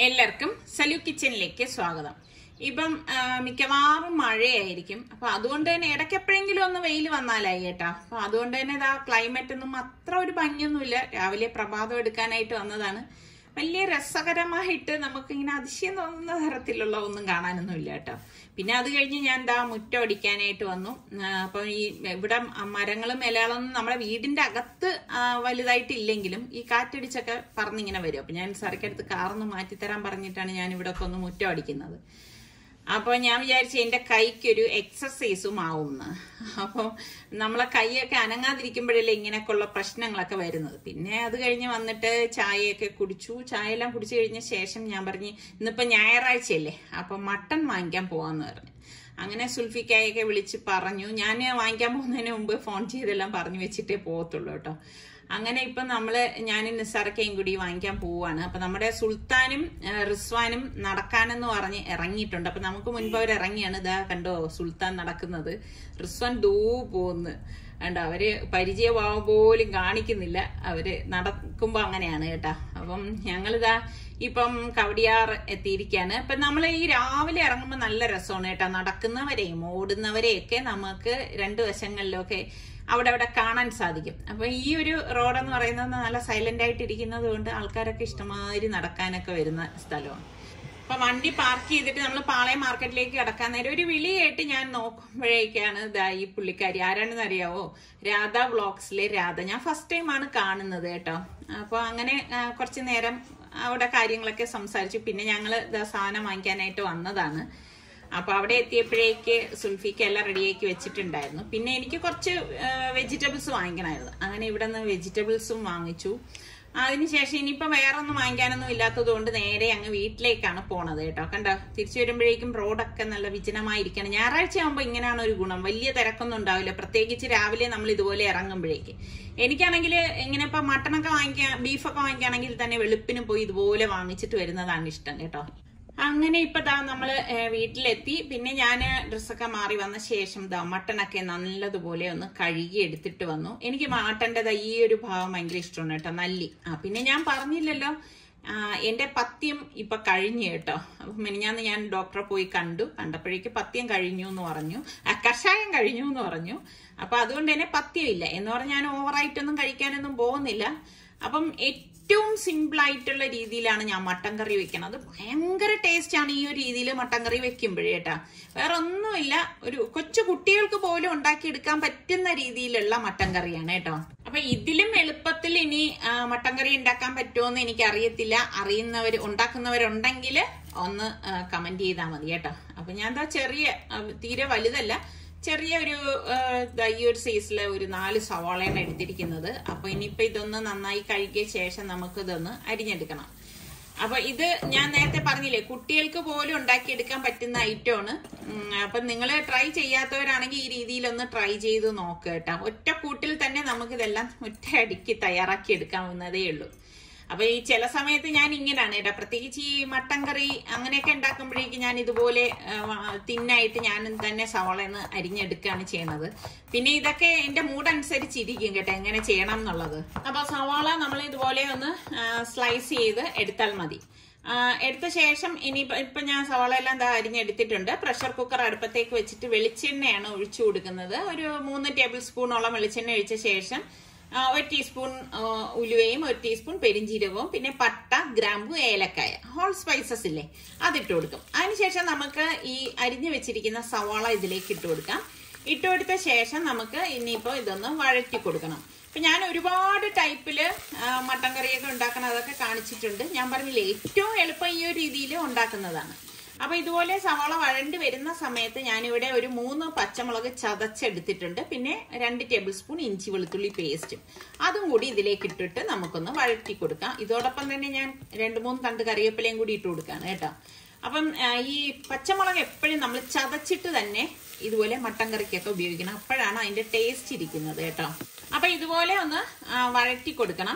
എല്ലാവർക്കും സലു കിച്ചണിലേക്ക് സ്വാഗതം ഇപ്പം ആ, മിക്കവാറും മഴയായിരിക്കും അപ്പൊ അതുകൊണ്ട് തന്നെ ഇടയ്ക്ക് എപ്പോഴെങ്കിലും ഒന്ന് വെയിൽ വന്നാലായി കേട്ടോ അപ്പൊ അതുകൊണ്ട് തന്നെ ഇതാ ക്ലൈമറ്റ് ഒന്നും അത്ര ഒരു ഭംഗിയൊന്നുമില്ല രാവിലെ പ്രഭാതം എടുക്കാനായിട്ട് വന്നതാണ് വലിയ രസകരമായിട്ട് നമുക്ക് ഇങ്ങനെ അതിശയം തോന്നുന്ന തരത്തിലുള്ള ഒന്നും കാണാനൊന്നും ഇല്ല കേട്ടോ പിന്നെ അത് കഴിഞ്ഞ് ഞാൻ എന്താ മുറ്റം അടിക്കാനായിട്ട് വന്നു ആ, അപ്പൊ ഈ ഇവിടെ മരങ്ങളും ഇലകളൊന്നും നമ്മുടെ വീടിന്റെ അകത്ത് ആ, വലുതായിട്ടില്ലെങ്കിലും ഈ കാറ്റടിച്ചൊക്കെ പറന്നിങ്ങനെ വരും അപ്പൊ ഞാൻ സാറിക്കടുത്ത് കാറൊന്ന് മാറ്റിത്തരാൻ പറഞ്ഞിട്ടാണ് ഞാൻ ഇവിടെ ഒക്കെ ഒന്ന് മുറ്റം അടിക്കുന്നത് അപ്പോൾ ഞാൻ വിചാരിച്ചു എൻ്റെ കൈക്കൊരു എക്സസൈസും ആവുമെന്ന് അപ്പോൾ നമ്മളെ കൈയൊക്കെ അനങ്ങാതിരിക്കുമ്പോഴല്ലേ ഇങ്ങനെയൊക്കെയുള്ള പ്രശ്നങ്ങളൊക്കെ വരുന്നത് പിന്നെ അത് കഴിഞ്ഞ് വന്നിട്ട് ചായയൊക്കെ കുടിച്ചു ചായ എല്ലാം കുടിച്ചു കഴിഞ്ഞ ശേഷം ഞാൻ പറഞ്ഞു ഇന്നിപ്പോൾ ഞായറാഴ്ചയല്ലേ അപ്പം മട്ടൺ വാങ്ങിക്കാൻ പോവാന്ന് പറഞ്ഞു അങ്ങനെ സുൽഫിക്കായൊക്കെ വിളിച്ച് പറഞ്ഞു ഞാൻ വാങ്ങിക്കാൻ പോകുന്നതിന് മുമ്പ് ഫോൺ ചെയ്തെല്ലാം പറഞ്ഞു വെച്ചിട്ടേ പോകത്തുള്ളൂ കേട്ടോ അങ്ങനെ ഇപ്പൊ നമ്മള് ഞാനും നിസ്സാറക്കയും കൂടി വാങ്ങിക്കാൻ പോവാണ് അപ്പൊ നമ്മുടെ സുൽത്താനും ആ, റിസ്വാനും നടക്കാനെന്ന് പറഞ്ഞ് ഇറങ്ങിയിട്ടുണ്ട് അപ്പൊ നമുക്ക് മുൻപ് അവർ ഇറങ്ങിയാണ് ഇതാ കണ്ടോ സുൽത്താൻ നടക്കുന്നത് റിസ്വാൻ ദൂ പോന്ന് കണ്ടോ അവര് പരിചയഭാവം പോലും കാണിക്കുന്നില്ല അവര് നടക്കുമ്പോ അങ്ങനെയാണ് കേട്ടാ അപ്പം ഞങ്ങളിതാ ഇപ്പം കവടിയാർ എത്തിയിരിക്കുകയാണ് അപ്പൊ നമ്മൾ ഈ രാവിലെ ഇറങ്ങുമ്പോൾ നല്ല രസമാണ് കേട്ടോ നടക്കുന്നവരെയും ഓടുന്നവരെയൊക്കെ നമുക്ക് രണ്ട് വശങ്ങളിലൊക്കെ അവിടെ അവിടെ കാണാൻ സാധിക്കും അപ്പൊ ഈ ഒരു റോഡെന്ന് പറയുന്നത് നല്ല സൈലന്റ് ആയിട്ട് ഇരിക്കുന്നത് കൊണ്ട് ആൾക്കാരൊക്കെ ഇഷ്ടമാതിരി നടക്കാനൊക്കെ വരുന്ന സ്ഥലമാണ് അപ്പൊ വണ്ടി പാർക്ക് ചെയ്തിട്ട് നമ്മൾ പാളയം മാർക്കറ്റിലേക്ക് കിടക്കാൻ നേരം ഒരു വിളി കേട്ട് ഞാൻ നോക്കുമ്പോഴേക്കാണ് ഇതാ ഈ പുള്ളിക്കാരി ആരാണെന്ന് അറിയാവോ രാധ വ്ളോഗ്സിലെ രാധ ഞാൻ ഫസ്റ്റ് ടൈമാണ് കാണുന്നത് കേട്ടോ അപ്പൊ അങ്ങനെ ആ, കുറച്ച് നേരം അവിടെ കാര്യങ്ങളൊക്കെ സംസാരിച്ചു പിന്നെ ഞങ്ങൾ ഇതാ സാധനം വാങ്ങിക്കാനായിട്ട് വന്നതാണ് അപ്പൊ അവിടെ എത്തിയപ്പോഴേക്ക് സുൽഫിക്ക് എല്ലാം റെഡിയാക്കി വെച്ചിട്ടുണ്ടായിരുന്നു പിന്നെ എനിക്ക് കുറച്ച് വെജിറ്റബിൾസ് വാങ്ങിക്കണമായിരുന്നു അങ്ങനെ ഇവിടെ നിന്ന് വെജിറ്റബിൾസും വാങ്ങിച്ചു അതിനുശേഷം ഇനിയിപ്പോ വേറെ ഒന്നും വാങ്ങിക്കാനൊന്നും ഇല്ലാത്തത് കൊണ്ട് നേരെ അങ്ങ് വീട്ടിലേക്കാണ് പോണത് കേട്ടോ കണ്ടോ തിരിച്ചു വരുമ്പോഴേക്കും റോഡൊക്കെ നല്ല വിജനമായിരിക്കണം ഞായറാഴ്ച ആകുമ്പോൾ ഇങ്ങനെയാണ് ഒരു ഗുണം വലിയ തിരക്കൊന്നും ഉണ്ടാവില്ല പ്രത്യേകിച്ച് രാവിലെ നമ്മൾ ഇതുപോലെ ഇറങ്ങുമ്പോഴേക്ക് എനിക്കാണെങ്കിൽ ഇങ്ങനെ ഇപ്പൊ മട്ടണൊക്കെ വാങ്ങിക്കാൻ ബീഫൊക്കെ വാങ്ങിക്കുകയാണെങ്കിൽ തന്നെ വെളുപ്പിന് പോയി ഇതുപോലെ വാങ്ങിച്ചിട്ട് വരുന്നതാണ് ഇഷ്ടം കേട്ടോ അങ്ങനെ ഇപ്പൊ ദാ നമ്മള് ഏഹ്, വീട്ടിലെത്തി പിന്നെ ഞാൻ ഡ്രസ്സൊക്കെ മാറി വന്ന ശേഷം ദാ മട്ടനൊക്കെ നല്ലതുപോലെ ഒന്ന് കഴുകി എടുത്തിട്ട് വന്നു എനിക്ക് മട്ടന്റെ ദാ ഈ ഒരു ഭാഗം ഭയങ്കര ഇഷ്ടമാണ് കേട്ടോ നല്ലി ആ പിന്നെ ഞാൻ പറഞ്ഞില്ലല്ലോ ആ, എന്റെ പത്യം ഇപ്പൊ കഴിഞ്ഞു കേട്ടോ അപ്പൊ മിനിഞ്ഞാന്ന് ഞാൻ ഡോക്ടറെ പോയി കണ്ടു കണ്ടപ്പോഴേക്ക് പത്യം കഴിഞ്ഞു എന്ന് പറഞ്ഞു ആ, കഷായം കഴിഞ്ഞു എന്ന് പറഞ്ഞു അപ്പൊ അതുകൊണ്ട് തന്നെ പത്യമില്ല എന്ന് പറഞ്ഞാൽ ഞാൻ ഓവറായിട്ടൊന്നും കഴിക്കാനൊന്നും പോകുന്നില്ല അപ്പം ഏറ്റവും സിമ്പിൾ ആയിട്ടുള്ള രീതിയിലാണ് ഞാൻ മട്ടൻ കറി വെക്കണത് ഭയങ്കര ടേസ്റ്റ് ആണ് ഈ ഒരു രീതിയിൽ മട്ടൻ കറി വെക്കുമ്പോഴേ കേട്ടാ വേറെ ഒന്നുമില്ല ഒരു കൊച്ചു കുട്ടികൾക്ക് പോലും ഉണ്ടാക്കിയെടുക്കാൻ പറ്റുന്ന രീതിയിലുള്ള മട്ടൻ കറിയാണ് കേട്ടോ അപ്പൊ ഇതിലും എളുപ്പത്തിൽ ഇനി ആ, മട്ടൻ കറി ഉണ്ടാക്കാൻ പറ്റുമോന്ന് എനിക്ക് അറിയത്തില്ല അറിയുന്നവർ ഉണ്ടാക്കുന്നവരുണ്ടെങ്കിൽ ഒന്ന് കമന്റ് ചെയ്താൽ മതി കേട്ടോ അപ്പൊ ഞാൻ എന്താ ചെറിയ ആ, തീരെ വലുതല്ല ചെറിയ ഒരു ആ, ദാ ഈ ഒരു സൈസിലെ ഒരു നാല് സവാളയാണ് എടുത്തിരിക്കുന്നത് അപ്പൊ ഇനിയിപ്പോ ഇതൊന്ന് നന്നായി കഴുകിയ ശേഷം നമുക്ക് ഇതൊന്ന് അരിഞ്ഞെടുക്കണം അപ്പൊ ഇത് ഞാൻ നേരത്തെ പറഞ്ഞില്ലേ കുട്ടികൾക്ക് പോലും ഉണ്ടാക്കിയെടുക്കാൻ പറ്റുന്ന ഐറ്റമാണ് ഉം, അപ്പൊ നിങ്ങൾ ട്രൈ ചെയ്യാത്തവരാണെങ്കിൽ ഈ രീതിയിലൊന്ന് ട്രൈ ചെയ്ത് നോക്കുക കേട്ടോ ഒറ്റ കൂട്ടിൽ തന്നെ നമുക്ക് ഇതെല്ലാം ഒറ്റ അടിക്ക് തയ്യാറാക്കി എടുക്കാവുന്നതേ ഉള്ളൂ അപ്പൊ ഈ ചില സമയത്ത് ഞാൻ ഇങ്ങനെയാണ് കേട്ടോ പ്രത്യേകിച്ച് ഈ മട്ടൻ കറി അങ്ങനെയൊക്കെ ഉണ്ടാക്കുമ്പോഴേക്ക് ഞാൻ ഇതുപോലെ ആ, വ- തിന്നായിട്ട് ഞാൻ തന്നെ സവാളന്ന് അരിഞ്ഞെടുക്കുകയാണ് ചെയ്യണത് പിന്നെ ഇതൊക്കെ എന്റെ മൂഡ് അനുസരിച്ചിരിക്കും കേട്ടോ എങ്ങനെ ചെയ്യണം എന്നുള്ളത് അപ്പൊ സവാള നമ്മൾ ഇതുപോലെ ഒന്ന് സ്ലൈസ് ചെയ്ത് എടുത്താൽ മതി ആ, എടുത്ത ശേഷം ഇനി ഇപ്പൊ ഞാൻ സവാള എല്ലാം ദാ അരിഞ്ഞെടുത്തിട്ടുണ്ട് പ്രഷർ കുക്കർ അടുപ്പത്തേക്ക് വെച്ചിട്ട് വെളിച്ചെണ്ണയാണ് ഒഴിച്ചു കൊടുക്കുന്നത് ഒരു മൂന്ന് ടേബിൾ സ്പൂണോളം വെളിച്ചെണ്ണ ഒഴിച്ച ശേഷം ആ, ഒരു ടീസ്പൂൺ ആ, ഉലുവയും ഒരു ടീസ്പൂൺ പെരിഞ്ജീരകവും പിന്നെ പട്ട ഗ്രാമ്പു ഏലക്കായ ഹോൾ സ്പൈസസ് ഇല്ലേ അതിട്ട് കൊടുക്കും അതിനുശേഷം നമുക്ക് ഈ അരിഞ്ഞു വെച്ചിരിക്കുന്ന സവാള ഇതിലേക്ക് ഇട്ട് കൊടുക്കാം ഇട്ട് കൊടുത്ത ശേഷം നമുക്ക് ഇനിയിപ്പോ ഇതൊന്ന് വഴറ്റി കൊടുക്കണം ഇപ്പൊ ഞാൻ ഒരുപാട് ടൈപ്പില് ആ, മട്ടൻ കറിയൊക്കെ ഉണ്ടാക്കണം അതൊക്കെ കാണിച്ചിട്ടുണ്ട് ഞാൻ പറഞ്ഞില്ലേ ഏറ്റവും എളുപ്പം ഈ ഒരു രീതിയിൽ ഉണ്ടാക്കുന്നതാണ് അപ്പൊ ഇതുപോലെ സവാള വഴണ്ട് വരുന്ന സമയത്ത് ഞാനിവിടെ ഒരു മൂന്ന് പച്ചമുളക് ചതച്ചെടുത്തിട്ടുണ്ട് പിന്നെ രണ്ട് ടേബിൾ സ്പൂൺ ഇഞ്ചി വെളുത്തുള്ളി പേസ്റ്റും അതും കൂടി ഇതിലേക്ക് ഇട്ടിട്ട് നമുക്കൊന്ന് വഴറ്റി കൊടുക്കാം ഇതോടൊപ്പം തന്നെ ഞാൻ രണ്ട് മൂന്ന് തണ്ട് കറിവേപ്പിലയും കൂടി ഇട്ട് കൊടുക്കാണ് കേട്ടോ അപ്പം ആ, ഈ പച്ചമുളക് എപ്പോഴും നമ്മൾ ചതച്ചിട്ട് തന്നെ ഇതുപോലെ മട്ടൻ കറിക്കൊക്കെ ഉപയോഗിക്കണം അപ്പോഴാണ് അതിന്റെ ടേസ്റ്റ് ഇരിക്കുന്നത് കേട്ടോ അപ്പൊ ഇതുപോലെ ഒന്ന് ആ, വഴറ്റി കൊടുക്കണം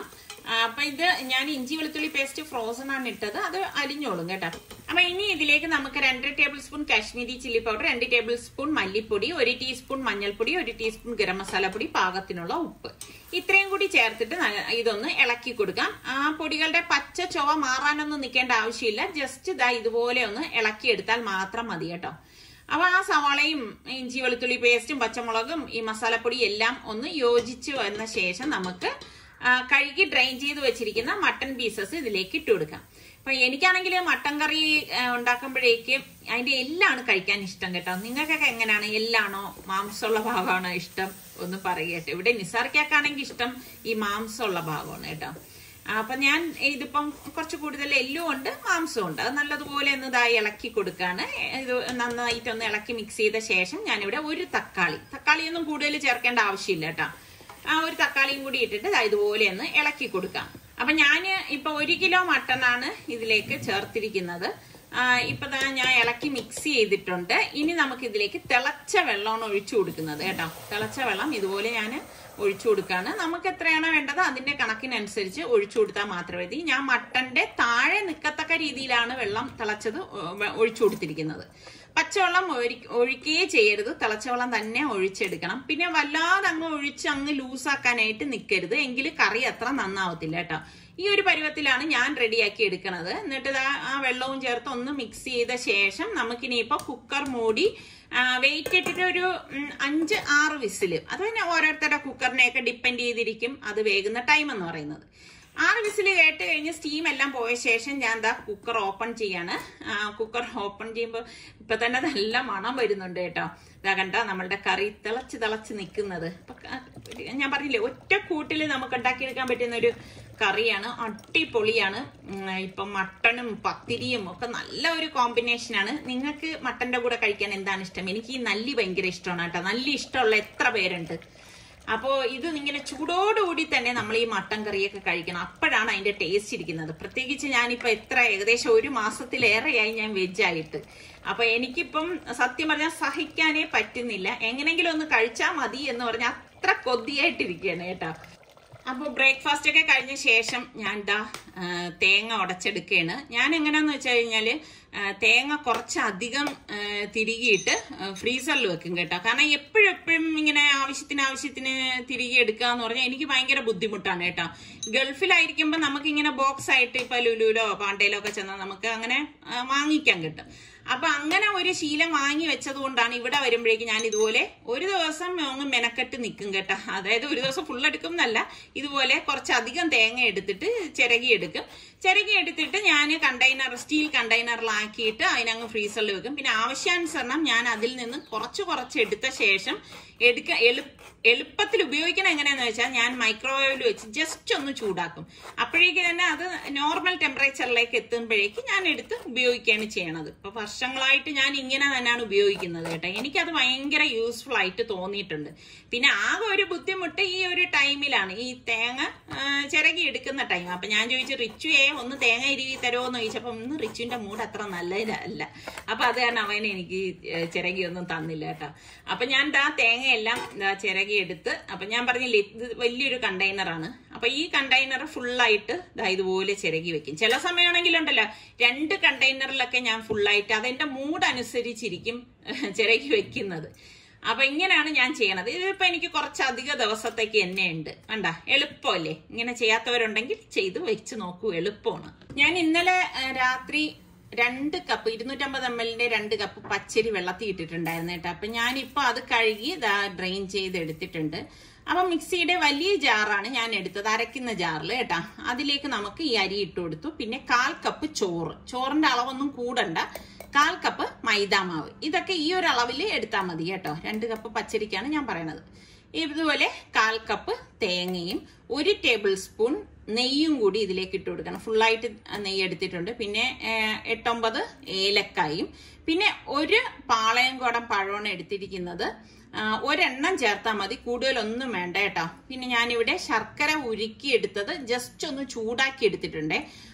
ആ, അപ്പൊ ഇത് ഞാൻ ഇഞ്ചി വെളുത്തുള്ളി പേസ്റ്റ് ഫ്രോസൺ ആണ് ഇട്ടത് അത് അലിഞ്ഞോളും കേട്ടോ അപ്പൊ ഇനി ഇതിലേക്ക് നമുക്ക് രണ്ട് tablespoon Kashmiri chilli powder രണ്ട് ടേബിൾ സ്പൂൺ മല്ലിപ്പൊടി ഒരു ടീസ്പൂൺ മഞ്ഞൾപ്പൊടി ഒരു ടീസ്പൂൺ ഗരം മസാല പൊടി പാകത്തിനുള്ള ഉപ്പ് ഇത്രയും കൂടി ചേർത്തിട്ട് ന- ഇതൊന്ന് ഇളക്കി കൊടുക്കാം ആ പൊടികളുടെ പച്ച ചൊവ മാറാനൊന്നും നിൽക്കേണ്ട ആവശ്യമില്ല ജസ്റ്റ് ഇതാ ഇതുപോലെ ഒന്ന് ഇളക്കിയെടുത്താൽ മാത്രം മതി കേട്ടോ അപ്പൊ ആ സവാളയും ഇഞ്ചി വെളുത്തുള്ളി പേസ്റ്റും പച്ചമുളകും ഈ മസാലപ്പൊടി എല്ലാം ഒന്ന് യോജിച്ച് വന്ന ശേഷം നമുക്ക് ആ, കഴുകി ഡ്രെയിൻ ചെയ്ത് വെച്ചിരിക്കുന്ന മട്ടൺ പീസസ് ഇതിലേക്ക് ഇട്ട് കൊടുക്കാം അപ്പൊ എനിക്കാണെങ്കിൽ മട്ടൻ കറി ആ, ഉണ്ടാക്കുമ്പോഴേക്ക് അതിന്റെ എല്ലാണ് കഴിക്കാൻ ഇഷ്ടം കേട്ടോ നിങ്ങൾക്കൊക്കെ എങ്ങനെയാണ് എല്ലാണോ മാംസമുള്ള ഭാഗമാണോ ഇഷ്ടം ഒന്ന് പറയട്ടെ ഇവിടെ നിസാർക്കാണെങ്കിൽ ഇഷ്ടം ഈ മാംസമുള്ള ഭാഗമാണ് കേട്ടോ ആ, അപ്പൊ ഞാൻ ഇതിപ്പം കുറച്ച് കൂടുതൽ എല്ലും ഉണ്ട് മാംസവും ഉണ്ട് അത് നല്ലതുപോലെ ഒന്ന് ഇതായി ഇളക്കി കൊടുക്കാണ് ഇത് നന്നായിട്ടൊന്ന് ഇളക്കി മിക്സ് ചെയ്ത ശേഷം ഞാനിവിടെ ഒരു തക്കാളി തക്കാളിയൊന്നും കൂടുതൽ ചേർക്കേണ്ട ആവശ്യമില്ല കേട്ടോ ആ ഒരു തക്കാളിയും കൂടി ഇട്ടിട്ട് ദാ ഇതുപോലെ ഒന്ന് ഇളക്കി കൊടുക്കാം അപ്പൊ ഞാൻ ഇപ്പൊ ഒരു കിലോ മട്ടനാണ് ഇതിലേക്ക് ചേർത്തിരിക്കുന്നത് ആ, ഇപ്പൊ ദാ ഞാൻ ഇളക്കി മിക്സ് ചെയ്തിട്ടുണ്ട് ഇനി നമുക്ക് ഇതിലേക്ക് തിളച്ച വെള്ളമാണ് ഒഴിച്ചു കൊടുക്കുന്നത് കേട്ടോ തിളച്ച വെള്ളം ഇതുപോലെ ഞാൻ ഒഴിച്ചു കൊടുക്കാണ് നമുക്ക് എത്രയാണോ വേണ്ടത് അതിന്റെ കണക്കിനനുസരിച്ച് ഒഴിച്ചു കൊടുത്താൽ മാത്രമേ മതി ഞാൻ മട്ടന്റെ താഴെ നിൽക്കത്തക്ക രീതിയിലാണ് വെള്ളം തിളച്ചത് ഒ- ഒഴിച്ചു കൊടുത്തിരിക്കുന്നത് പച്ചവെള്ളം ഒഴി- ഒഴിക്കുകയേ ചെയ്യരുത് തിളച്ച വെള്ളം തന്നെ ഒഴിച്ചെടുക്കണം പിന്നെ വല്ലാതെ അങ്ങ് ഒഴിച്ച് അങ്ങ് ലൂസാക്കാനായിട്ട് നിൽക്കരുത് എങ്കിൽ കറി അത്ര നന്നാവത്തില്ല കേട്ടോ ഈ ഒരു പരുവത്തിലാണ് ഞാൻ റെഡിയാക്കി എടുക്കുന്നത് എന്നിട്ട് ദാ ആ വെള്ളവും ചേർത്ത് ഒന്ന് മിക്സ് ചെയ്ത ശേഷം നമുക്കിനി ഇപ്പൊ കുക്കർ മൂടി വെയിറ്റ് ഇട്ടിട്ട് ഒരു ഉം, അഞ്ച് ആറ് വിസില് അത് പിന്നെ ഓരോരുത്തരുടെ കുക്കറിനെയൊക്കെ ഡിപ്പെൻഡ് ചെയ്തിരിക്കും അത് വേകുന്ന ടൈം എന്ന് പറയുന്നത് ആറ് വിസിൽ കേട്ട് കഴിഞ്ഞ് സ്റ്റീം എല്ലാം പോയ ശേഷം ഞാൻ എന്താ കുക്കർ ഓപ്പൺ ചെയ്യാണ് ആ, കുക്കർ ഓപ്പൺ ചെയ്യുമ്പോൾ ഇപ്പൊ തന്നെ നല്ല മണം വരുന്നുണ്ട് കേട്ടോ ഇതാ കണ്ട നമ്മളുടെ കറി തിളച്ച് തിളച്ച് നിൽക്കുന്നത് ഇപ്പൊ ക- ഞാൻ പറഞ്ഞില്ലേ ഒറ്റ കൂട്ടിൽ നമുക്ക് ഉണ്ടാക്കിയെടുക്കാൻ പറ്റുന്ന ഒരു കറിയാണ് അടിപൊളിയാണ് ഉം, ഇപ്പം മട്ടണും പത്തിരിയും ഒക്കെ നല്ല ഒരു കോമ്പിനേഷനാണ് നിങ്ങൾക്ക് മട്ടന്റെ കൂടെ കഴിക്കാൻ എന്താണ് ഇഷ്ടം എനിക്ക് ഈ നല്ലി ഭയങ്കര ഇഷ്ടമാണ് കേട്ടോ നല്ലി ഇഷ്ടമുള്ള എത്ര പേരുണ്ട് അപ്പോ ഇത് ഇങ്ങനെ ചൂടോടുകൂടി തന്നെ നമ്മൾ ഈ മട്ടൻ കറിയൊക്കെ കഴിക്കണം അപ്പോഴാണ് അതിന്റെ ടേസ്റ്റ് ഇരിക്കുന്നത് പ്രത്യേകിച്ച് ഞാനിപ്പോ എത്ര ഏകദേശം ഒരു മാസത്തിലേറെയായി ഞാൻ വെജ് ആയിട്ട് അപ്പൊ എനിക്കിപ്പം സത്യം പറഞ്ഞാൽ സഹിക്കാനേ പറ്റുന്നില്ല എങ്ങനെങ്കിലും ഒന്ന് കഴിച്ചാൽ മതി എന്ന് പറഞ്ഞാൽ അത്ര കൊതിയായിട്ടിരിക്കുകയാണ് കേട്ടോ അപ്പോൾ ബ്രേക്ക്ഫാസ്റ്റ് ഒക്കെ കഴിഞ്ഞ ശേഷം ഞാൻ ദാ ആ, തേങ്ങ ഉടച്ചെടുക്കുകയാണ് ഞാൻ എങ്ങനെയാന്ന് വെച്ച് കഴിഞ്ഞാൽ തേങ്ങ കുറച്ചധികം ആ, തിരികിയിട്ട് ഫ്രീസറിൽ വെക്കും കേട്ടോ കാരണം എപ്പോഴും എപ്പോഴും ഇങ്ങനെ ആവശ്യത്തിന് ആവശ്യത്തിന് തിരികെ എടുക്കുക എന്ന് പറഞ്ഞാൽ എനിക്ക് ഭയങ്കര ബുദ്ധിമുട്ടാണ് കേട്ടോ ഗൾഫിലായിരിക്കുമ്പോൾ നമുക്ക് ഇങ്ങനെ ബോക്സ് ആയിട്ട് ഇപ്പൊ ലുലുലോ പാണ്ടയിലോ ഒക്കെ ചെന്നാൽ നമുക്ക് അങ്ങനെ ആ, വാങ്ങിക്കാൻ കിട്ടും അപ്പൊ അങ്ങനെ ഒരു ശീലം വാങ്ങി വെച്ചത് കൊണ്ടാണ് ഇവിടെ വരുമ്പോഴേക്ക് ഞാൻ ഇതുപോലെ ഒരു ദിവസം അങ്ങ് മെനക്കെട്ട് നിൽക്കും കേട്ടോ അതായത് ഒരു ദിവസം ഫുൾ എടുക്കും എന്നല്ല ഇതുപോലെ കുറച്ചധികം തേങ്ങ എടുത്തിട്ട് ചിരകി എടുക്കും ചിരകി എടുത്തിട്ട് ഞാൻ കണ്ടെയ്നർ സ്റ്റീൽ കണ്ടെയ്നറിലാക്കിയിട്ട് അതിനങ്ങ് ഫ്രീസറിൽ വെക്കും പിന്നെ ആവശ്യാനുസരണം ഞാൻ അതിൽ നിന്ന് കുറച്ച് കുറച്ച് എടുത്ത ശേഷം എടുക്ക എളു എളുപ്പത്തിൽ ഉപയോഗിക്കണം എങ്ങനെയാന്ന് വെച്ചാൽ ഞാൻ മൈക്രോവേവിൽ വെച്ച് ജസ്റ്റ് ഒന്ന് ചൂടാക്കും അപ്പോഴേക്ക് തന്നെ അത് നോർമൽ ടെമ്പറേച്ചറിലേക്ക് എത്തുമ്പോഴേക്ക് ഞാൻ എടുത്ത് ഉപയോഗിക്കുകയാണ് ചെയ്യണത് ഇപ്പൊ വർഷങ്ങളായിട്ട് ഞാൻ ഇങ്ങനെ തന്നെയാണ് ഉപയോഗിക്കുന്നത് കേട്ടോ എനിക്കത് ഭയങ്കര യൂസ്ഫുൾ ആയിട്ട് തോന്നിയിട്ടുണ്ട് പിന്നെ ആകെ ഒരു ബുദ്ധിമുട്ട് ഈ ഒരു ടൈമിലാണ് ഈ തേങ്ങ ആ, ചിരകി എടുക്കുന്ന ടൈം അപ്പൊ ഞാൻ ചോദിച്ചു റിച്ചുവേ ഒന്ന് തേങ്ങ ഇരിവി തരുമോ എന്ന് ചോദിച്ചപ്പോ ഒന്ന് റിച്ചുവിന്റെ മൂഡ് അത്ര നല്ലതല്ല അപ്പൊ അത് കാരണം അവൻ എനിക്ക് ചിരകി ഒന്നും തന്നില്ല കേട്ടോ അപ്പൊ ഞാൻ ദാ തേങ്ങയെല്ലാം ദാ ചിരകി എടുത്ത് അപ്പൊ ഞാൻ പറഞ്ഞില്ലേ ഇത് വലിയൊരു കണ്ടെയ്നറാണ് അപ്പൊ ഈ കണ്ടെയ്നർ ഫുള്ളായിട്ട് ദാ ഇതുപോലെ ചിരകി വെക്കും ചില സമയമാണെങ്കിലുണ്ടല്ലോ രണ്ട് കണ്ടെയ്നറിലൊക്കെ ഞാൻ ഫുള്ളായിട്ട് അതെന്റെ മൂഡ് അനുസരിച്ചിരിക്കും ചിരകി വെക്കുന്നത് അപ്പൊ ഇങ്ങനെയാണ് ഞാൻ ചെയ്യണത് ഇതിപ്പോ എനിക്ക് കുറച്ചധിക ദിവസത്തേക്ക് എന്നെ ഉണ്ട് വേണ്ട എളുപ്പമല്ലേ ഇങ്ങനെ ചെയ്യാത്തവരുണ്ടെങ്കിൽ ചെയ്ത് വെച്ച് നോക്കൂ എളുപ്പമാണ് ഞാൻ ഇന്നലെ ആ, രാത്രി രണ്ട് കപ്പ് ഇരുന്നൂറ്റമ്പത് എം എല്ലിന്റെ രണ്ട് കപ്പ് പച്ചരി വെള്ളത്തിൽ ഇട്ടിട്ടുണ്ടായിരുന്നു കേട്ടോ അപ്പൊ ഞാനിപ്പോ അത് കഴുകി ദാ ഡ്രെയിൻ ചെയ്ത് എടുത്തിട്ടുണ്ട് അപ്പൊ മിക്സിയുടെ വലിയ ജാറാണ് ഞാൻ എടുത്തത് അരയ്ക്കുന്ന ജാറിൽ കേട്ടാ അതിലേക്ക് നമുക്ക് ഈ അരി ഇട്ട് കൊടുത്തു പിന്നെ കാൽ കപ്പ് ചോറ് ചോറിന്റെ അളവൊന്നും കൂടണ്ട കാൽ കപ്പ് മൈദാമാവ് ഇതൊക്കെ ഈ ഒരു അളവിൽ എടുത്താൽ മതി കേട്ടോ രണ്ട് കപ്പ് പച്ചരിക്കാണ് ഞാൻ പറയണത് ഇതുപോലെ കാൽ കപ്പ് തേങ്ങയും ഒരു ടേബിൾ സ്പൂൺ നെയ്യും കൂടി ഇതിലേക്ക് ഇട്ട് കൊടുക്കണം ഫുള്ളായിട്ട് നെയ്യ് എടുത്തിട്ടുണ്ട് പിന്നെ ഏഹ്, എട്ടൊമ്പത് ഏലക്കായും പിന്നെ ഒരു പാളയംകോടൻ പഴമാണ് എടുത്തിരിക്കുന്നത് ആ, ഒരെണ്ണം ചേർത്താൽ മതി കൂടുതലൊന്നും വേണ്ട കേട്ടോ പിന്നെ ഞാനിവിടെ ശർക്കര ഉരുക്കി എടുത്തത് ജസ്റ്റ് ഒന്ന് ചൂടാക്കി എടുത്തിട്ടുണ്ടേ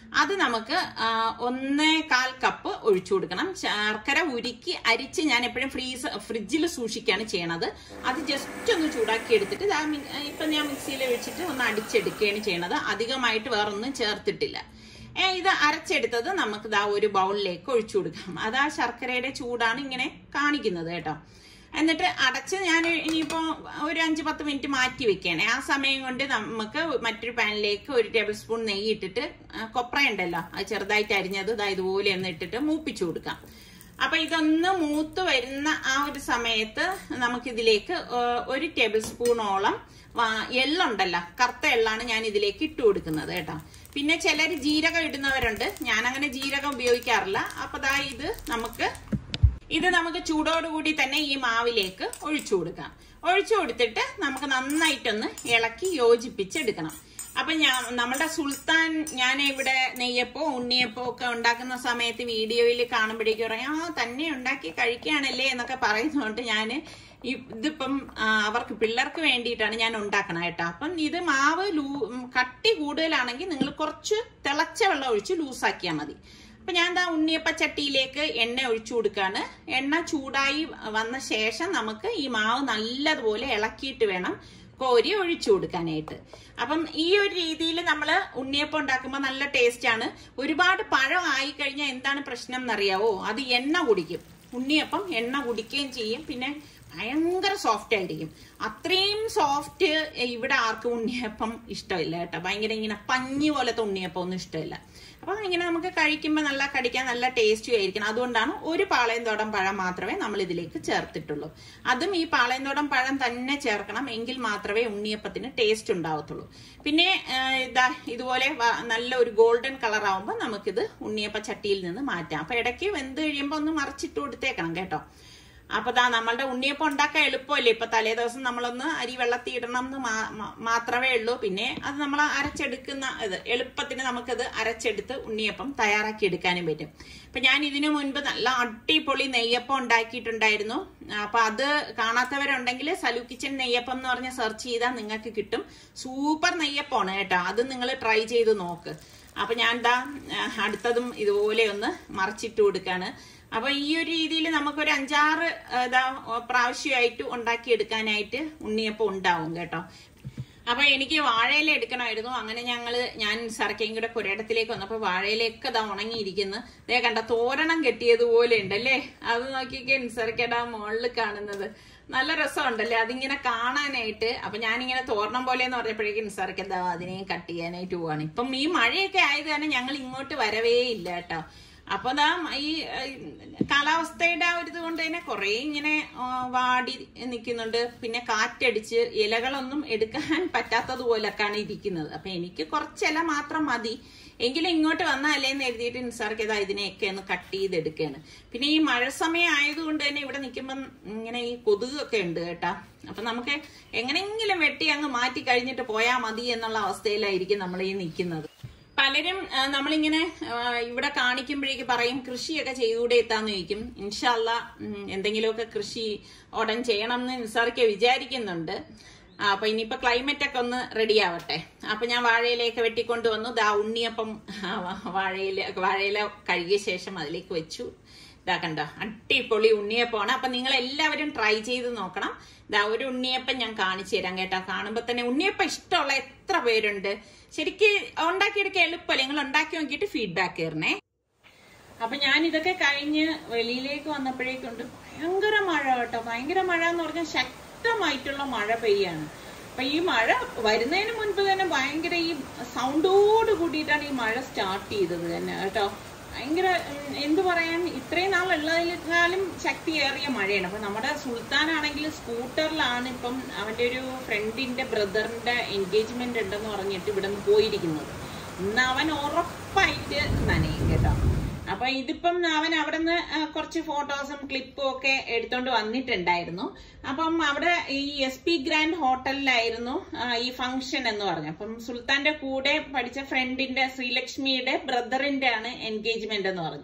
അത് നമുക്ക് ആ, ഒന്നേ കാൽ കപ്പ് ഒഴിച്ചു കൊടുക്കണം ശർക്കര ഉരുക്കി അരിച്ച് ഞാൻ എപ്പോഴും ഫ്രീസ് ഫ്രിഡ്ജിൽ സൂക്ഷിക്കുകയാണ് ചെയ്യണത് അത് ജസ്റ്റ് ഒന്ന് ചൂടാക്കി എടുത്തിട്ട് ദാ മി- ഇപ്പൊ ഞാൻ മിക്സിയിൽ ഒഴിച്ചിട്ട് ഒന്ന് അടിച്ചെടുക്കുകയാണ് ചെയ്യണത് അധികമായിട്ട് വേറൊന്നും ചേർത്തിട്ടില്ല ഏ, ഇത് അരച്ചെടുത്തത് നമുക്ക് ദാ ഒരു ബൗളിലേക്ക് ഒഴിച്ചു കൊടുക്കാം അത് ആ ശർക്കരയുടെ ചൂടാണ് ഇങ്ങനെ കാണിക്കുന്നത് കേട്ടോ എന്നിട്ട് അടച്ച് ഞാൻ ഇനിയിപ്പോ ഒരു അഞ്ച് പത്ത് മിനിറ്റ് മാറ്റി വെക്കുകയാണ് ആ സമയം കൊണ്ട് നമുക്ക് മറ്റൊരു പാനിലേക്ക് ഒരു ടേബിൾ സ്പൂൺ നെയ്യ് ഇട്ടിട്ട് ആ, കൊപ്ര ഉണ്ടല്ലോ അത് ചെറുതായിട്ട് അരിഞ്ഞത് ഇതാ ഇതുപോലെ ഒന്ന് ഇട്ടിട്ട് മൂപ്പിച്ചു കൊടുക്കാം അപ്പൊ ഇതൊന്ന് മൂത്ത് വരുന്ന ആ ഒരു സമയത്ത് നമുക്കിതിലേക്ക് ആ, ഒരു ടേബിൾ സ്പൂണോളം വാ- എള്ളുണ്ടല്ലോ കറുത്ത എള്ളാണ് ഞാൻ ഇതിലേക്ക് ഇട്ട് കൊടുക്കുന്നത് കേട്ടോ പിന്നെ ചിലർ ജീരകം ഇടുന്നവരുണ്ട് ഞാൻ അങ്ങനെ ജീരകം ഉപയോഗിക്കാറില്ല അപ്പൊ ദാ ഇത് നമുക്ക് ഇത് നമുക്ക് ചൂടോടുകൂടി തന്നെ ഈ മാവിലേക്ക് ഒഴിച്ചു കൊടുക്കാം ഒഴിച്ചു കൊടുത്തിട്ട് നമുക്ക് നന്നായിട്ടൊന്ന് ഇളക്കി യോജിപ്പിച്ചെടുക്കണം അപ്പൊ ഞാൻ നമ്മുടെ സുൽത്താൻ ഞാൻ ഇവിടെ നെയ്യപ്പോ ഉണ്ണിയപ്പോ ഒക്കെ ഉണ്ടാക്കുന്ന സമയത്ത് വീഡിയോയിൽ കാണുമ്പോഴേക്കും പറയും ആ തന്നെ ഉണ്ടാക്കി കഴിക്കുകയാണല്ലേ എന്നൊക്കെ പറയുന്നതുകൊണ്ട് ഞാൻ ഇതിപ്പം ആ, അവർക്ക് പിള്ളേർക്ക് വേണ്ടിയിട്ടാണ് ഞാൻ ഉണ്ടാക്കണം കേട്ടോ അപ്പം ഇത് മാവ് ലൂ ഉം, കട്ടി കൂടുതലാണെങ്കിൽ നിങ്ങൾ കുറച്ച് തിളച്ച വെള്ളം ഒഴിച്ച് ലൂസാക്കിയാൽ മതി അപ്പൊ ഞാൻ ദാ ഉണ്ണിയപ്പ ചട്ടിയിലേക്ക് എണ്ണ ഒഴിച്ചു കൊടുക്കാണ് എണ്ണ ചൂടായി വന്ന ശേഷം നമുക്ക് ഈ മാവ് നല്ലതുപോലെ ഇളക്കിയിട്ട് വേണം കോരി ഒഴിച്ചു കൊടുക്കാനായിട്ട് അപ്പം ഈ ഒരു രീതിയിൽ നമ്മൾ ഉണ്ണിയപ്പം ഉണ്ടാക്കുമ്പോൾ നല്ല ടേസ്റ്റ് ആണ് ഒരുപാട് പഴം ആയി കഴിഞ്ഞാൽ എന്താണ് പ്രശ്നം എന്നറിയാവോ അത് എണ്ണ കുടിക്കും ഉണ്ണിയപ്പം എണ്ണ കുടിക്കുകയും ചെയ്യും പിന്നെ ഭയങ്കര സോഫ്റ്റ് ആയിരിക്കും അത്രയും സോഫ്റ്റ് ഇവിടെ ആർക്കും ഉണ്ണിയപ്പം ഇഷ്ടമില്ല കേട്ടോ ഭയങ്കര ഇങ്ങനെ പഞ്ഞി പോലത്തെ ഉണ്ണിയപ്പം ഒന്നും ഇഷ്ടമില്ല അപ്പൊ ഇങ്ങനെ നമുക്ക് കഴിക്കുമ്പോൾ നല്ല കടിക്കാൻ നല്ല ടേസ്റ്റും ആയിരിക്കണം അതുകൊണ്ടാണ് ഒരു പാളയന്തോടം പഴം മാത്രമേ നമ്മൾ ഇതിലേക്ക് ചേർത്തിട്ടുള്ളൂ അതും ഈ പാളയന്തോടം പഴം തന്നെ ചേർക്കണം എങ്കിൽ മാത്രമേ ഉണ്ണിയപ്പത്തിന് ടേസ്റ്റ് ഉണ്ടാവത്തുള്ളൂ പിന്നെ ആ, ഇതാ ഇതുപോലെ വ- നല്ല ഒരു ഗോൾഡൻ കളർ ആവുമ്പോൾ നമുക്കിത് ഉണ്ണിയപ്പ ചട്ടിയിൽ നിന്ന് മാറ്റാം അപ്പൊ ഇടയ്ക്ക് വെന്ത് കഴിയുമ്പോൾ ഒന്ന് മറിച്ചിട്ട് കൊടുത്തേക്കണം കേട്ടോ അപ്പൊ ദാ നമ്മളുടെ ഉണ്ണിയപ്പം ഉണ്ടാക്കാൻ എളുപ്പമല്ലേ ഇപ്പൊ തലേ ദിവസം നമ്മളൊന്ന് അരി വെള്ളത്തിൽ ഇടണം എന്ന് മാ- മാ- മാത്രമേ ഉള്ളൂ പിന്നെ അത് നമ്മൾ അരച്ചെടുക്കുന്ന ഇത് എളുപ്പത്തിന് നമുക്കത് അരച്ചെടുത്ത് ഉണ്ണിയപ്പം തയ്യാറാക്കി എടുക്കാനും പറ്റും അപ്പൊ ഞാൻ ഇതിനു മുൻപ് നല്ല അടിപൊളി നെയ്യപ്പം ഉണ്ടാക്കിയിട്ടുണ്ടായിരുന്നു അപ്പൊ അത് കാണാത്തവരുണ്ടെങ്കിൽ സലു കിച്ചൻ നെയ്യപ്പം എന്ന് പറഞ്ഞ് സെർച്ച് ചെയ്താൽ നിങ്ങൾക്ക് കിട്ടും സൂപ്പർ നെയ്യപ്പമാണ് കേട്ടോ അത് നിങ്ങൾ ട്രൈ ചെയ്ത് നോക്ക് അപ്പൊ ഞാൻ ദാ ആ, അടുത്തതും ഇതുപോലെ ഒന്ന് മറിച്ചിട്ട് കൊടുക്കാണ് അപ്പൊ ഈ ഒരു രീതിയിൽ നമുക്കൊരു അഞ്ചാറ് ആ, ഇതാ പ്രാവശ്യമായിട്ട് ഉണ്ടാക്കിയെടുക്കാനായിട്ട് ഉണ്ണിയപ്പം ഉണ്ടാവും കേട്ടോ അപ്പൊ എനിക്ക് വാഴയില എടുക്കണമായിരുന്നു അങ്ങനെ ഞങ്ങള് ഞാൻ സർക്കയും കൂടെ പുരയിടത്തിലേക്ക് വന്നപ്പോ വാഴയിലൊക്കെ ഇതാ ഉണങ്ങിയിരിക്കുന്നു ദേ കണ്ട തോരണം കെട്ടിയതുപോലെ ഉണ്ടല്ലേ അത് നോക്കിയൊക്കെ നിസർക്കടാ മുകളിൽ കാണുന്നത് നല്ല രസമുണ്ടല്ലേ അതിങ്ങനെ കാണാനായിട്ട് അപ്പൊ ഞാനിങ്ങനെ തോരണം പോലെ എന്ന് പറഞ്ഞപ്പോഴേക്കും നിസാർക്ക് എന്താ അതിനെയും കട്ട് ചെയ്യാനായിട്ട് പോവാണ് ഇപ്പം ഈ മഴയൊക്കെ ആയത് കാരണം ഞങ്ങൾ ഇങ്ങോട്ട് വരവേ ഇല്ല കേട്ടോ അപ്പൊ ദാ ഈ ഏഹ്, കാലാവസ്ഥയുടെ ആ ഒരു ഇത് കൊണ്ട് തന്നെ കുറെ ഇങ്ങനെ ആ, വാടി നിൽക്കുന്നുണ്ട് പിന്നെ കാറ്റടിച്ച് ഇലകളൊന്നും എടുക്കാൻ പറ്റാത്തതുപോലൊക്കെയാണ് ഇരിക്കുന്നത് അപ്പൊ എനിക്ക് കുറച്ച് ഇല മാത്രം മതി എങ്കിലും ഇങ്ങോട്ട് വന്നാലേ എന്ന് എഴുതിയിട്ട് നിസാർക്ക് ഇതാ ഇതിനെയൊക്കെ ഒന്ന് കട്ട് ചെയ്തെടുക്കുകയാണ് പിന്നെ ഈ മഴ സമയം ആയതുകൊണ്ട് തന്നെ ഇവിടെ നിൽക്കുമ്പം ഇങ്ങനെ ഈ കൊതുകൊക്കെ ഉണ്ട് കേട്ടാ അപ്പൊ നമുക്ക് എങ്ങനെയെങ്കിലും വെട്ടി അങ്ങ് മാറ്റി കഴിഞ്ഞിട്ട് പോയാൽ മതി എന്നുള്ള അവസ്ഥയിലായിരിക്കും നമ്മൾ ഈ നിൽക്കുന്നത് പലരും ആ, നമ്മളിങ്ങനെ ആ, ഇവിടെ കാണിക്കുമ്പോഴേക്ക് പറയും കൃഷിയൊക്കെ ചെയ്തുകൂടെ എത്താന്ന് ചോദിക്കും ഇൻഷല്ല എന്തെങ്കിലുമൊക്കെ കൃഷി ഉടൻ ചെയ്യണം എന്ന് നിസാർക്ക് വിചാരിക്കുന്നുണ്ട് ആ, അപ്പൊ ഇനിയിപ്പോ ക്ലൈമറ്റ് ഒക്കെ ഒന്ന് റെഡി ആവട്ടെ അപ്പൊ ഞാൻ വാഴയിലേക്ക് വെട്ടിക്കൊണ്ട് വന്നു ദാ ഉണ്ണിയപ്പം ആ, വാഴയില വാഴയില കഴുകിയ ശേഷം അതിലേക്ക് വെച്ചു ഇതാ കണ്ടോ അടിപൊളി ഉണ്ണിയപ്പമാണ് അപ്പൊ നിങ്ങൾ എല്ലാവരും ട്രൈ ചെയ്ത് നോക്കണം ഇതാ ഒരു ഉണ്ണിയപ്പം ഞാൻ കാണിച്ചു തരാം കേട്ടോ കാണുമ്പോ തന്നെ ഉണ്ണിയപ്പം ഇഷ്ടമുള്ള എത്ര പേരുണ്ട് ശരിക്ക് ഉണ്ടാക്കിയെടുക്കാൻ എളുപ്പമല്ല നിങ്ങൾ ഉണ്ടാക്കി നോക്കിയിട്ട് ഫീഡ്ബാക്ക് തരണേ അപ്പൊ ഞാൻ ഇതൊക്കെ കഴിഞ്ഞ് വെളിയിലേക്ക് വന്നപ്പോഴേക്കുണ്ട് ഭയങ്കര മഴ കേട്ടോ ഭയങ്കര മഴ എന്ന് പറഞ്ഞാൽ ശക്തമായിട്ടുള്ള മഴ പെയ്യാണ് അപ്പൊ ഈ മഴ വരുന്നതിന് മുൻപ് തന്നെ ഭയങ്കര ഈ സൗണ്ടോട് കൂടിയിട്ടാണ് ഈ മഴ സ്റ്റാർട്ട് ചെയ്തത് തന്നെ കേട്ടോ ഭയങ്കര ഉം, എന്തു പറയാൻ ഇത്രയും നാൾ ഉള്ളതിനേക്കാളും ശക്തിയേറിയ മഴയാണ് അപ്പൊ നമ്മുടെ സുൽത്താനാണെങ്കിൽ സ്കൂട്ടറിലാണ് ഇപ്പം അവന്റെ ഒരു ഫ്രണ്ടിന്റെ ബ്രദറിന്റെ എൻഗേജ്മെന്റ് ഉണ്ടെന്ന് പറഞ്ഞിട്ട് ഇവിടെ നിന്ന് പോയിരിക്കുന്നത് ഇന്ന് അവൻ ഉറപ്പായിട്ട് നനയും കേട്ടോ അപ്പൊ ഇതിപ്പം അവൻ അവിടെ നിന്ന് കുറച്ച് ഫോട്ടോസും ക്ലിപ്പും ഒക്കെ എടുത്തോണ്ട് വന്നിട്ടുണ്ടായിരുന്നു അപ്പം അവിടെ ഈ എസ് പി ഗ്രാൻഡ് ഹോട്ടലിലായിരുന്നു ആ, ഈ ഫംഗ്ഷൻ എന്ന് പറഞ്ഞു അപ്പം സുൽത്താന്റെ കൂടെ പഠിച്ച ഫ്രണ്ടിന്റെ ശ്രീലക്ഷ്മിയുടെ ബ്രദറിന്റെ ആണ് എൻഗേജ്മെന്റ് എന്ന് പറഞ്ഞു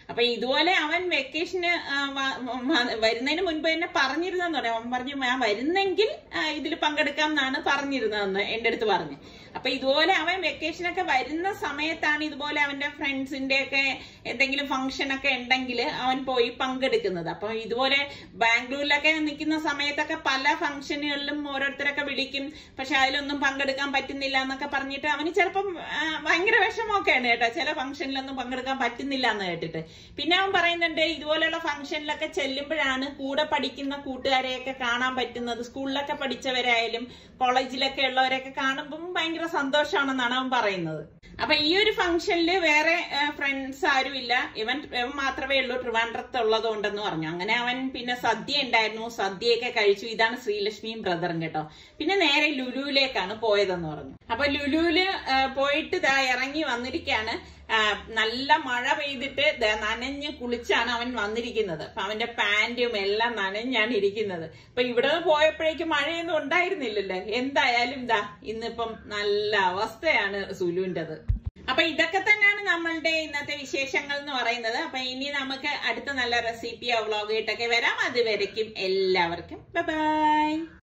അപ്പൊ ഇതുപോലെ അവൻ വെക്കേഷന് വരുന്നതിന് മുൻപ് തന്നെ പറഞ്ഞിരുന്നെന്ന് പറയാം അവൻ പറഞ്ഞു ഞാൻ വരുന്നെങ്കിൽ ഇതിൽ പങ്കെടുക്കാം എന്നാണ് പറഞ്ഞിരുന്നതെന്ന് എന്റെ അടുത്ത് പറഞ്ഞു അപ്പൊ ഇതുപോലെ അവൻ വെക്കേഷനൊക്കെ വരുന്ന സമയത്താണ് ഇതുപോലെ അവന്റെ ഫ്രണ്ട്സിന്റെ ഒക്കെ എന്തെങ്കിലും ഫംഗ്ഷൻ ഒക്കെ ഉണ്ടെങ്കിൽ അവൻ പോയി പങ്കെടുക്കുന്നത് അപ്പൊ ഇതുപോലെ ബാംഗ്ലൂരിലൊക്കെ നിൽക്കുന്ന സമയത്തൊക്കെ പല ഫംഗ്ഷനുകളിലും ഓരോരുത്തരൊക്കെ വിളിക്കും പക്ഷെ അതിലൊന്നും പങ്കെടുക്കാൻ പറ്റുന്നില്ല എന്നൊക്കെ പറഞ്ഞിട്ട് അവന് ചിലപ്പം ആ, ഭയങ്കര വിഷമമൊക്കെയാണ് കേട്ടോ ചില ഫംഗ്ഷനിലൊന്നും പങ്കെടുക്കാൻ പറ്റുന്നില്ല എന്ന് കേട്ടിട്ട് പിന്നെ അവൻ പറയുന്നുണ്ട് ഇതുപോലെയുള്ള ഫംഗ്ഷനിലൊക്കെ ചെല്ലുമ്പോഴാണ് കൂടെ പഠിക്കുന്ന കൂട്ടുകാരെയൊക്കെ കാണാൻ പറ്റുന്നത് സ്കൂളിലൊക്കെ പഠിച്ചവരായാലും കോളേജിലൊക്കെ ഉള്ളവരെയൊക്കെ കാണുമ്പോൾ ഭയങ്കര സന്തോഷമാണെന്നാണ് അവൻ പറയുന്നത് അപ്പൊ ഈ ഒരു ഫംഗ്ഷനിൽ വേറെ ഫ്രണ്ട്സ് ആരും ഇല്ല ഇവൻ ഇവൻ മാത്രമേ ഉള്ളൂ ട്രിവാൻഡ്രത്ത് ഉള്ളതുകൊണ്ടെന്ന് പറഞ്ഞു അങ്ങനെ അവൻ പിന്നെ സദ്യ ഉണ്ടായിരുന്നു സദ്യയൊക്കെ കഴിച്ചു ഇതാണ് ശ്രീലക്ഷ്മിയും ബ്രദറും കേട്ടോ പിന്നെ നേരെ ലുലുവിലേക്കാണ് പോയതെന്ന് പറഞ്ഞു അപ്പൊ ലുലുവില് ആ, പോയിട്ട് ദാ ഇറങ്ങി വന്നിരിക്കാണ് ആ, നല്ല മഴ പെയ്തിട്ട് ദാ നനഞ്ഞ് കുളിച്ചാണ് അവൻ വന്നിരിക്കുന്നത് അപ്പൊ അവന്റെ പാന്റും എല്ലാം നനഞ്ഞാണ് ഇരിക്കുന്നത് അപ്പൊ ഇവിടെ പോയപ്പോഴേക്കും മഴയൊന്നും ഉണ്ടായിരുന്നില്ലല്ലോ എന്തായാലും ദാ ഇന്നിപ്പം നല്ല അവസ്ഥയാണ് സുലുവിൻ്റെത് അപ്പൊ ഇതൊക്കെ തന്നെയാണ് നമ്മളുടെ ഇന്നത്തെ വിശേഷങ്ങൾ എന്ന് പറയുന്നത് അപ്പൊ ഇനി നമുക്ക് അടുത്ത നല്ല റെസിപ്പിയോ വ്ളോഗ് ആയിട്ടൊക്കെ വരാം അതുവരയ്ക്കും എല്ലാവർക്കും ബൈ